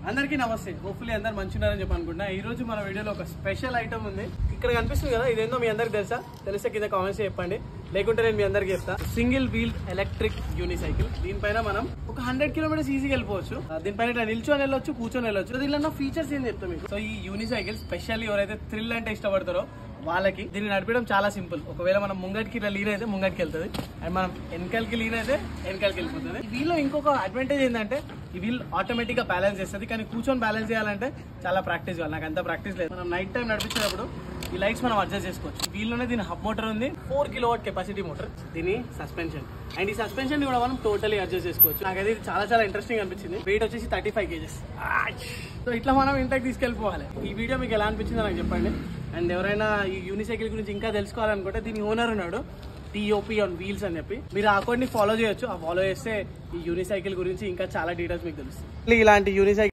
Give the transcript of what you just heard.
అందరికీ నమస్తే హోప్ఫుల్లీ అందరు మంచిన్నారని చెప్పి అనుకుంటున్నా ఈ రోజు మన వీడియోలో ఒక స్పెషల్ ఐటమ్ ఉంది ఇక్కడ కనిపిస్తుంది కదా ఇదేందో మీ అందరికి తెలుసా తెలిస్తే కింద కామెంట్స్ చెప్పండి లేకుంటే నేను మీ అందరికి చెప్తా సింగిల్ వీల్ ఎలక్ట్రిక్ యూనిసైకిల్ దీనిపైన మనం ఒక హండ్రెడ్ కిలోమీటర్స్ ఈజీగా వెళ్ళిపోవచ్చు ఆ, దీనిపైన ఇట్లా నిల్చొని వెళ్ళొచ్చు కూర్చొని వెళ్ళొచ్చు సో దీనిలో ఫీచర్స్ ఏం చెప్తాం మీకు సో ఈ యూనిసైకిల్ స్పెషల్లీ ఎవరైతే థ్రిల్ అంటే ఇష్టపడతారో వాళ్ళకి దీన్ని నడిపడం చాలా సింపుల్ ఒకవేళ మనం ముంగటికి ఇట్లా లీన్ అయితే ముంగటికి వెళ్తుంది అండ్ మనం వెనకాలకి లీన్ అయితే వెనకాలకి వెళ్ళిపోతుంది ఈ వీల్లో ఇంకొక అడ్వాంటేజ్ ఏంటంటే ఈ వీల్ ఆటోమేటిక్ గా బ్యాలెన్స్ చేస్తుంది కానీ కూర్చొని బ్యాలెన్స్ చేయాలంటే చాలా ప్రాక్టీస్ కావాలి నాకు అంత ప్రాక్టీస్ లేదు మనం నైట్ టైం నడిపించేటప్పుడు ఈ లైట్స్ మనం అడ్జస్ట్ చేసుకోవచ్చు ఈ వీల్లోనే దీని హబ్ మోటార్ ఉంది four kilowatt capacity motor దీని సస్పెన్షన్ అండ్ ఈ సస్పెన్షన్ కూడా మనం టోటలీ అడ్జస్ట్ చేసుకోవచ్చు నాకైతే ఇది చాలా చాలా ఇంట్రెస్టింగ్ అనిపించింది వెయిట్ వచ్చేసి థర్టీ ఫైవ్ కేజెస్ సో ఇట్లా మనం ఇంటికి తీసుకెళ్ళిపోవాలి ఈ వీడియో మీకు ఎలా అనిపించిందో నాకు చెప్పండి అండ్ ఎవరైనా ఈ యూనిసైకిల్ గురించి ఇంకా తెలుసుకోవాలనుకుంటే దీని ఓనర్ ఉన్నాడు టీఓపీ ఆన్ వీల్స్ అని చెప్పి మీరు ఆ అకౌంట్ ని ఫాలో చేయొచ్చు ఆ ఫాలో చేస్తే ఈ యూనిసైకిల్ గురించి ఇంకా చాలా డీటెయిల్స్ మీకు తెలుస్తుంది ఇలాంటి యూనిసైకిల్